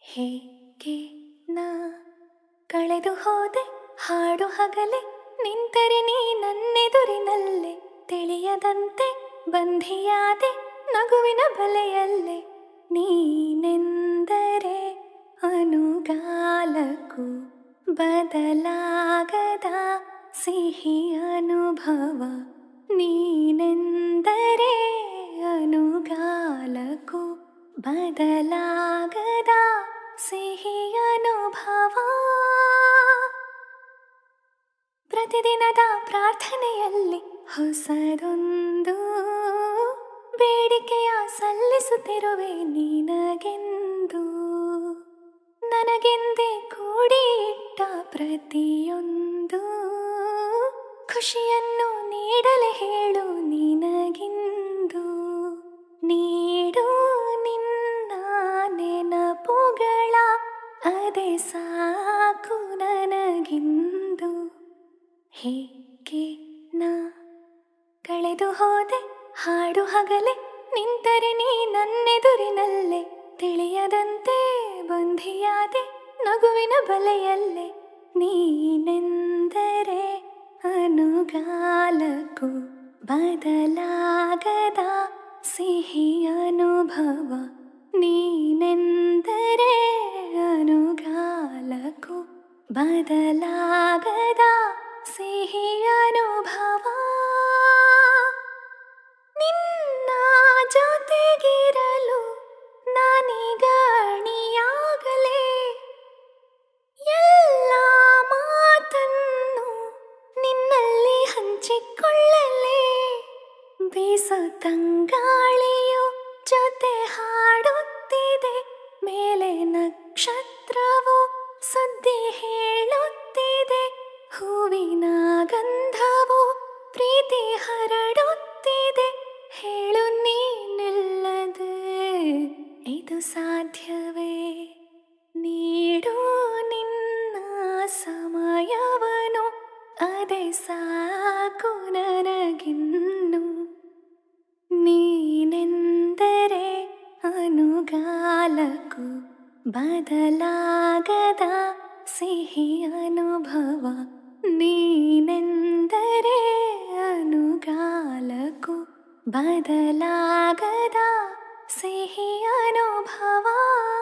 ಹೇಗೆ ನಾ ಕಳೆದು ಹೋದೆ ಹಾಡು ಹಗಲೆ ನಿಂತರೆ ನೀ ನನ್ನೆದುರಿನಲ್ಲೇ ತಿಳಿಯದಂತೆ ಬಂಧಿಯಾದೆ ನಗುವಿನ ಬಲೆಯಲ್ಲೇ ನೀನೆಂದರೆ ಅನುಗಾಲಕ್ಕೂ ಬದಲಾಗದ ಸಿಹಿ ಅನುಭವ ನೀನೆಂದರೆ ಅನುಗಾಲಕ್ಕೂ ಬದಲಾಗದ ಸಿಹಿ ಅನುಭವ ಪ್ರತಿದಿನದ ಪ್ರಾರ್ಥನೆಯಲ್ಲಿ ಹೊಸದೊಂದು ಬೇಡಿಕೆಯ ಸಲ್ಲಿಸುತ್ತಿರುವೆ ನಿನಗೆಂದು ನನಗೆಂದೇ ಕೂಡಿಟ್ಟ ಪ್ರತಿಯೊಂದು ಖುಷಿಯನ್ನು ನೀಡಲೆ ಹೇಳು ನಿನಗಿಂದು ನೀಡು ನಿನ್ನ ನೆನಪುಗಳ ಅದೇ ಸಾಕು ನನಗಿಂದು ಹೇಗೆ ನಾ ಕಳೆದು ಹೋದೆ ಹಾಡು ಹಗಲೆ ನಿಂತರೆ ನೀ ನನ್ನೆದುರಿನಲ್ಲೇ ತಿಳಿಯದಂತೆ ಬಂಧಿಯಾದೆ ನಗುವಿನ ಬಲೆಯಲ್ಲೇ ನೀನೆಂದರೆ ಅನುಗಾಲಕ್ಕೂ ಬದಲಾಗದ ಸಿಹಿ ಅನುಭವ ನೀನೆಂದರೆ ಅನುಗಾಲಕ್ಕೂ ಬದಲಾಗದ ಸಿಹಿ ಅನುಭವ ನಿನ್ನ ಜೊತೆಗಿರಲು ನಾನೀಗ ಅಣಿಯಾಗಲೇ ಎಲ್ಲ ಮಾತನ್ನು ನಿನ್ನಲ್ಲಿ ಹಂಚಿಕೊಳ್ಳಲೇ ಬೀಸೋ ತಂಗಾಳಿಯು ಜೊತೆ ಹಾಡುತ್ತಿದೆ ಮೇಲೆ ನಕ್ಷತ್ರವು ಸುದ್ದಿ ಹೇಳುತ್ತಿದೆ ಹೂವಿನ ಗಂಧವು ಪ್ರೀತಿ ಹರಡುತ್ತಿದೆ ಹೇಳು ನೀನಿಲ್ಲದೆ ಇದು ಸಾಧ್ಯವೇ ನೀಡು ನಿನ್ನ ಸಮಯವನು ಅದೇ ಸಾಕು ನನಗಿನ್ನು ನೀನೆಂದರೆ ಅನುಗಾಲಕ್ಕೂ ಬದಲಾಗದ ಸಿಹಿ ಅನುಭವ ನೀನೆಂದರೆ ಅನುಗಾಲಕ್ಕೂ ಬದಲಾಗದ ಸಿಹಿ ಅನುಭವ